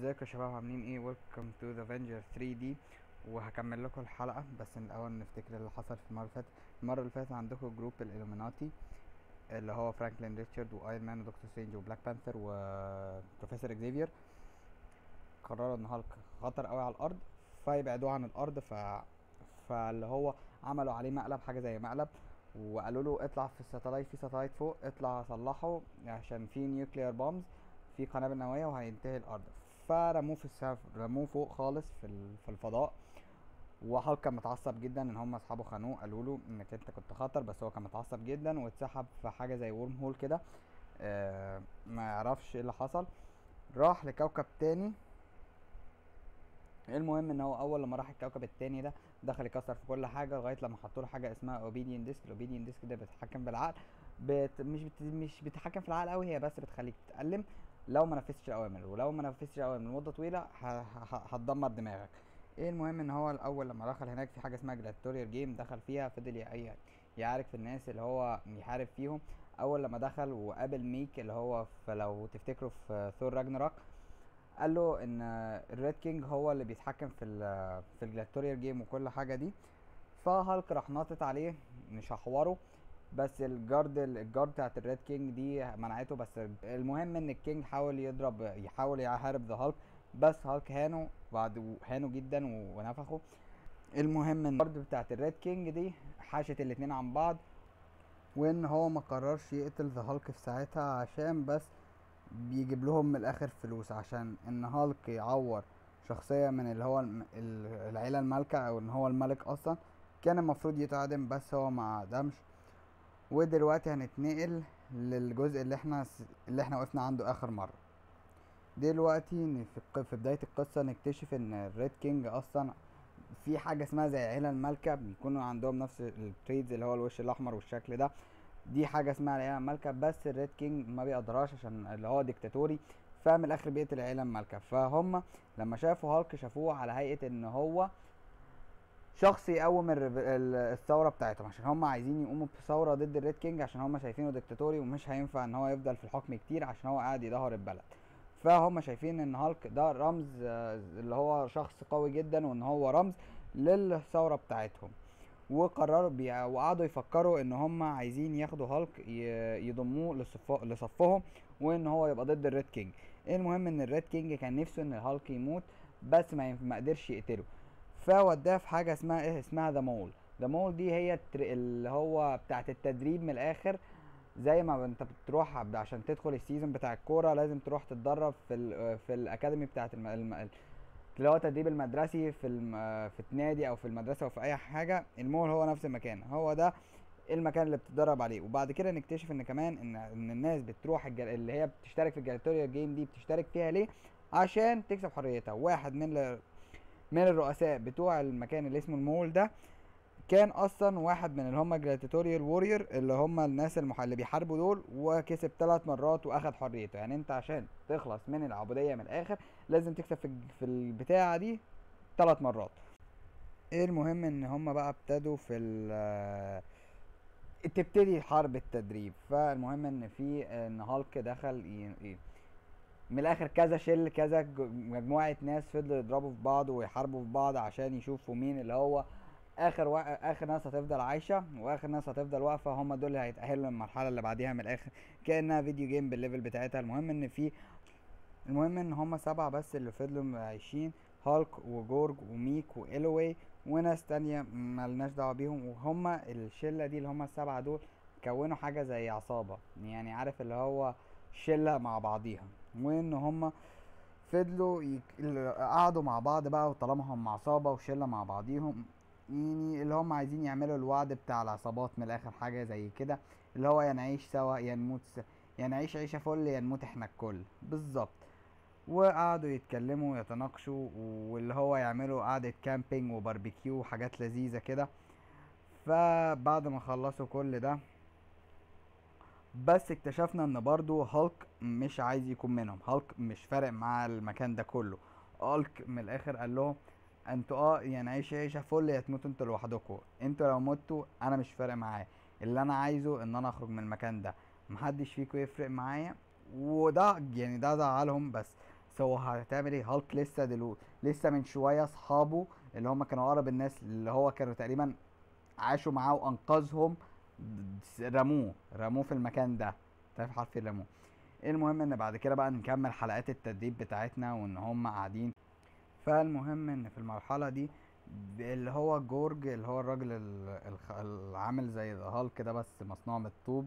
ازيكم يا شباب عاملين ايه ويلكم تو ذا افنجر 3 دي وهكمل لكم الحلقه بس الاول نفتكر اللي حصل في المره اللي فاتت المره اللي فاتت عندكم جروب الالوميناتي اللي هو فرانكلين ريتشارد وايرون مان ودكتور سترينج وبلاك بانثر وبروفيسور اكزيفير قرروا ان هالك خطر قوي على الارض فيبعدوه عن الارض ف فاللي هو عملوا عليه مقلب حاجه زي مقلب وقالوا له اطلع في الساتلايت في ساتلايت فوق اطلع صلحه عشان في نيوكليير بومبز في قنابل نوويه وهينتهي الارض فرموه في السف... رموه فوق خالص في ال- في الفضاء وهالك كان متعصب جدا ان هم اصحابه خانوه قالوا له انك انت كنت خطر بس هو كان متعصب جدا واتسحب في حاجه زي ورم هول كده آه ما يعرفش ايه اللي حصل راح لكوكب تاني المهم ان هو اول لما راح الكوكب التاني ده دخل يكسر في كل حاجه لغايه لما حطوا له حاجه اسمها اوبيديان ديسك الاوبيديان ديسك ده بيتحكم بالعقل بت... مش بت... مش بتتحكم في العقل قوي هي بس بتخليك تتألم لو ما نفذتش الاوامر ولو ما نفذتش الاوامر لمده طويله ه... ه... ه- هتدمر دماغك ايه المهم ان هو الاول لما دخل هناك في حاجه اسمها جلاديتوريال جيم دخل فيها فضل ي- يعارك في الناس اللي هو يحارب فيهم اول لما دخل وقابل ميك اللي هو في لو تفتكروا في ثور راجناروك قال له ان الريد كينج هو اللي بيتحكم في ال في الجلاديتوريال جيم وكل حاجه دي فهالك راح ناطط عليه مش هحوره بس الجارد الجارد بتاعت الريد كينج دي منعته بس المهم ان الكينج حاول يضرب يحاول يحارب ذا هالك بس هالك هانه بعد هانه جدا و- ونفخه المهم ان الجارد بتاعت الريد كينج دي حاشت الاتنين عن بعض وان هو ما قررش يقتل ذا هالك في ساعتها عشان بس بيجيب لهم من الاخر فلوس عشان ان هالك يعور شخصية من اللي هو الم- ال- العيلة المالكة او ان هو الملك اصلا كان المفروض يتعدم بس هو ما عدمش ودلوقتي هنتنقل للجزء اللي احنا س- اللي احنا وقفنا عنده اخر مرة دلوقتي ن- في الق- في بداية القصة نكتشف ان الريد كينج اصلا في حاجة اسمها زي العيلة المالكة بيكونوا عندهم نفس التريدز اللي هو الوش الاحمر والشكل ده دي حاجة اسمها العيلة المالكة بس الريد كينج ما بيقدرهاش عشان اللي هو ديكتاتوري فمن الاخر بيقتل العيلة المالكة فهم لما شافوا هالك شافوه على هيئة ان هو شخص يقوم الرب- ال- الثوره بتاعتهم عشان هم عايزين يقوموا بثوره ضد الريد كينج عشان هم شايفينه ديكتاتوري ومش هينفع ان هو يفضل في الحكم كتير عشان هو قاعد يدهور البلد فهم شايفين ان هالك ده رمز آه، اللي هو شخص قوي جدا وان هو رمز للثوره بتاعتهم وقرروا بي... وقعدوا يفكروا ان هم عايزين ياخدوا هالك ي... يضموه لصف... لصفهم وان هو يبقى ضد الريد كينج المهم ان الريد كينج كان نفسه ان هالك يموت بس ما, ينف... ما قدرش يقتله فوداه في حاجه اسمها ايه اسمها ذا مول ذا مول دي هي التر... اللي هو بتاعت التدريب من الاخر زي ما انت بتروح عب- عشان تدخل السيزون بتاع الكوره لازم تروح تتدرب في ال... في الاكاديمي بتاعت الم... الم... اللي هو التدريب المدرسي في الم... في النادي او في المدرسه او في اي حاجه المول هو نفس المكان هو ده المكان اللي بتتدرب عليه وبعد كده نكتشف ان كمان ان ان الناس بتروح الجل... اللي هي بتشترك في الجاليتوريال جيم دي بتشترك فيها ليه عشان تكسب حريتها واحد من ال... من الرؤساء بتوع المكان اللي اسمه المول ده كان اصلا واحد من اللي هم جلاديتوريال وورير اللي هم الناس المح... اللي بيحاربوا دول وكسب ثلاث مرات واخد حريته يعني انت عشان تخلص من العبوديه من الاخر لازم تكسب في الج- في البتاعه دي ثلاث مرات المهم ان هم بقى ابتدوا في ال تبتدي حرب التدريب فالمهم ان في ان هالك دخل ي... ي... من الاخر كذا شل كذا ج- مجموعه ناس فضلوا يضربوا في بعض ويحاربوا في بعض عشان يشوفوا مين اللي هو اخر و... اخر ناس هتفضل عايشه واخر ناس هتفضل واقفه هم دول اللي هيتاهلوا للمرحله اللي بعديها من الاخر كانها فيديو جيم بالليفل بتاعتها المهم ان في المهم ان هم سبعه بس اللي فضلوا عايشين هالك وجورج وميك والوي وناس تانية ملناش دعوه بيهم وهم الشله دي اللي هم السبعه دول كونوا حاجه زي عصابه يعني عارف اللي هو شله مع بعضيها وان هم فضلوا يك... ال- قعدوا مع بعض بقى وطالما هم عصابه وشله مع بعضيهم يعني اللي هم عايزين يعملوا الوعد بتاع العصابات من الاخر حاجه زي كده اللي هو يا نعيش سوا يا نموت س... يا نعيش عيشه فل يا نموت احنا الكل بالظبط وقعدوا يتكلموا ويتناقشوا واللي هو يعملوا قعدة كامبينج وباربيكيو وحاجات لذيذة كده فبعد ما خلصوا كل ده بس اكتشفنا ان برضو هالك مش عايز يكون منهم هالك مش فارق معاه المكان ده كله هالك من الاخر قال لهم انتوا اه يعني عيش عيشه فل يا تموتوا انتوا لوحدكم انتوا لو متوا انا مش فارق معايا اللي انا عايزه ان انا اخرج من المكان ده محدش فيكم يفرق معايا وده يعني ده زعلهم بس بس هو هتعمل ايه هالك لسه دلو لسه من شويه اصحابه اللي هم كانوا اقرب الناس اللي هو كانوا تقريبا عاشوا معاه وانقذهم رموه رموه في المكان ده تعرف حرف رموه المهم ان بعد كده بقى نكمل حلقات التدريب بتاعتنا وان هم قاعدين فالمهم ان في المرحله دي اللي هو جورج اللي هو الراجل ال- الخ- العامل زي هالك ده بس مصنوع من الطوب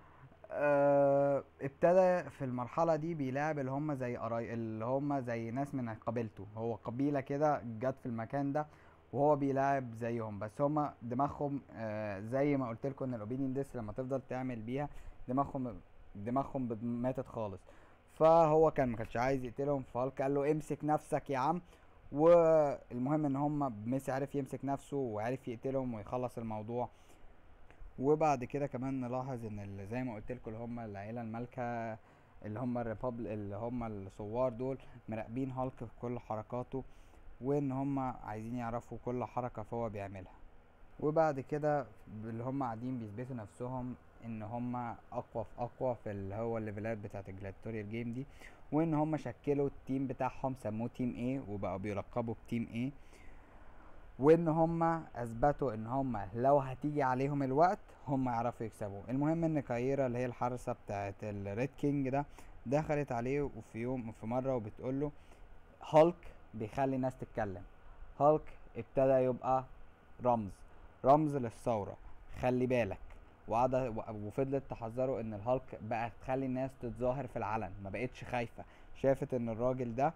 آه، ابتدى في المرحلة دي بيلاعب اللي هم زي قراي اللي هم زي ناس من قبيلته هو قبيلة كده جت في المكان ده وهو بيلاعب زيهم بس هم دماغهم آه، زي ما قلت لكم ان الاوبينيون ديس لما تفضل تعمل بيها دماغهم دماغهم بت- ماتت خالص فهو كان ما كانش عايز يقتلهم فهالك قال له امسك نفسك يا عم والمهم ان هم ميسي عرف يمسك نفسه وعرف يقتلهم ويخلص الموضوع وبعد كده كمان نلاحظ ان ال- زي ما قلت لكم اللي هم العيله المالكه اللي هم الريبابل اللي هم الثوار دول مراقبين هالك في كل حركاته وان هم عايزين يعرفوا كل حركه فهو بيعملها وبعد كده اللي هم قاعدين بيثبتوا نفسهم ان هم اقوى في اقوى في اللي هو الليفلات بتاعت الجلاديتوريال جيم دي وان هم شكلوا التيم بتاعهم سموه تيم ايه وبقوا بيلقبوا بتيم ايه وان هم اثبتوا ان هم لو هتيجي عليهم الوقت هم يعرفوا يكسبوا المهم ان كايرا اللي هي الحارسه بتاعت الريد كينج ده دخلت عليه وفي يوم في مره وبتقول له هالك بيخلي الناس تتكلم هالك ابتدى يبقى رمز رمز للثوره خلي بالك وقعد وفضلت تحذره ان الهالك بقى تخلي الناس تتظاهر في العلن ما بقتش خايفه شافت ان الراجل ده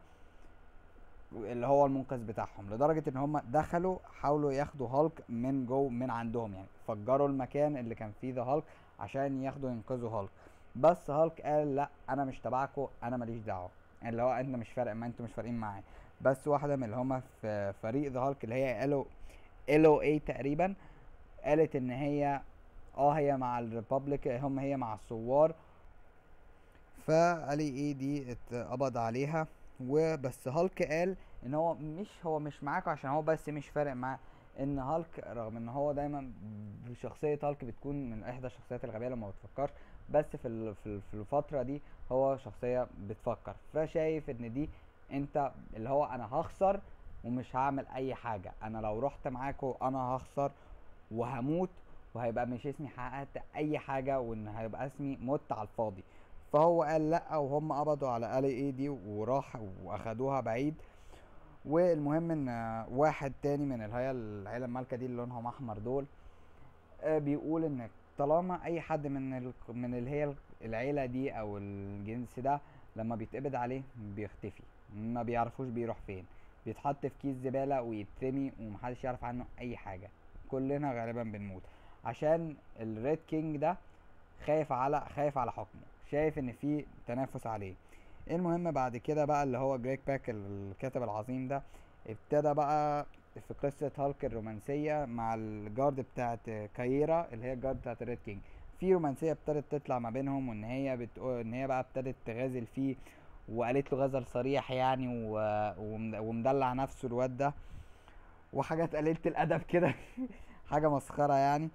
اللي هو المنقذ بتاعهم لدرجه ان هم دخلوا حاولوا ياخدوا هالك من جو من عندهم يعني فجروا المكان اللي كان فيه ذا هالك عشان ياخدوا ينقذوا هالك بس هالك قال لا انا مش تبعكم انا ماليش دعوه اللي هو انت مش فارق ما انتوا مش فارقين معايا بس واحده من اللي هم في فريق ذا هالك اللي هي الو الو اي تقريبا قالت ان هي اه هي مع الريبابليك هم هي مع الثوار فالي ايه دي اتقبض عليها وبس هالك قال ان هو مش هو مش معاكم عشان هو بس مش فارق معاه ان هالك رغم ان هو دايما شخصيه هالك بتكون من احدى الشخصيات الغبيه لما بتفكرش بس في ال- في ال- في الفتره دي هو شخصيه بتفكر فشايف ان دي انت اللي هو انا هخسر ومش هعمل اي حاجه انا لو رحت معاكم انا هخسر وهموت وهيبقى مش اسمي حققت اي حاجه وان هيبقى اسمي مت على الفاضي فهو قال لا وهم قبضوا على الي اي دي وراح واخدوها بعيد والمهم ان واحد تاني من اللي هي العيله المالكه دي اللي لونهم احمر دول آه، بيقول ان طالما اي حد من ال... من اللي هي العيله دي او الجنس ده لما بيتقبض عليه بيختفي ما بيعرفوش بيروح فين بيتحط في كيس زباله ويترمي ومحدش يعرف عنه اي حاجه كلنا غالبا بنموت عشان الريد كينج ده خايف على خايف على حكمه شايف ان في تنافس عليه المهم بعد كده بقى اللي هو جريك باك الكاتب العظيم ده ابتدى بقى في قصة هالك الرومانسية مع الجارد بتاعت كايرا اللي هي الجارد بتاعت الريد كينج في رومانسية ابتدت تطلع ما بينهم وان هي بتقول ان هي بقى ابتدت تغازل فيه وقالت له غزل صريح يعني و... ومد- ومدلع نفسه الواد ده وحاجات قليلة الأدب كده حاجة مسخرة يعني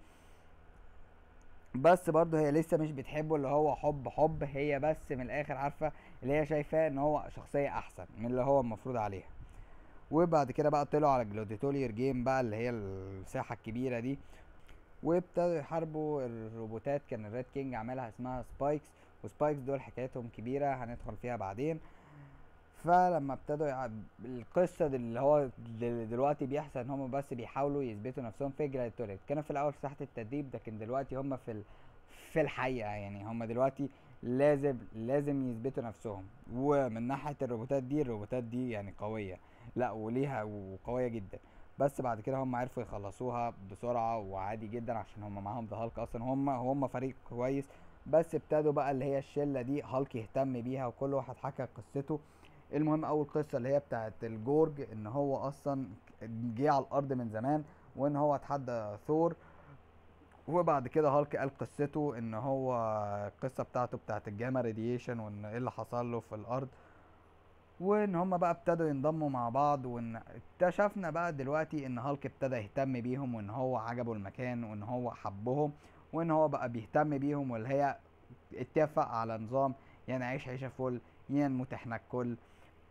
بس برضه هي لسه مش بتحبه اللي هو حب حب هي بس من الاخر عارفه اللي هي شايفاه ان هو شخصيه احسن من اللي هو المفروض عليها وبعد كده بقى طلعوا على جلاديتورير جيم بقى اللي هي الساحه الكبيره دي وابتدوا يحاربوا الروبوتات كان الريد كينج عاملها اسمها سبايكس وسبايكس دول حكايتهم كبيره هندخل فيها بعدين فلما ابتدوا يع... القصه دي اللي هو دل- دلوقتي بيحصل ان هم بس بيحاولوا يثبتوا نفسهم في جلاديتوريال كانوا في الاول في ساحه التدريب لكن دلوقتي هم في ال... في الحقيقه يعني هم دلوقتي لازم لازم يثبتوا نفسهم ومن ناحيه الروبوتات دي الروبوتات دي يعني قويه لا وليها وقويه جدا بس بعد كده هم عرفوا يخلصوها بسرعه وعادي جدا عشان هم معاهم ذا هالك اصلا هم هم فريق كويس بس ابتدوا بقى اللي هي الشله دي هالك يهتم بيها وكل واحد حكى قصته المهم اول قصه اللي هي بتاعت الجورج ان هو اصلا جه على الارض من زمان وان هو اتحدى ثور وبعد كده هالك قال قصته ان هو القصه بتاعته بتاعت الجاما راديشن وان ايه اللي حصل له في الارض وان هما بقى ابتدوا ينضموا مع بعض وان اكتشفنا بقى دلوقتي ان هالك ابتدى يهتم بيهم وان هو عجبه المكان وان هو حبهم وان هو بقى بيهتم بيهم واللي هي اتفق على نظام يا نعيش عيشه فل يا نموت احنا الكل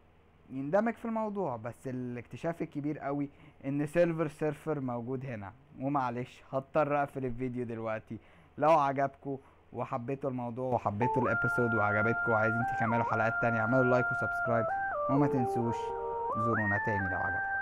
يندمج في الموضوع بس الاكتشاف الكبير قوي ان سيلفر سيرفر موجود هنا ومعلش هضطر اقفل الفيديو دلوقتي لو عجبكم وحبيتوا الموضوع وحبيتوا الابيسود وعجبتكم وعايزين تكملوا حلقات تانية اعملوا لايك وسبسكرايب وما تنسوش زورونا تاني لو عجبكم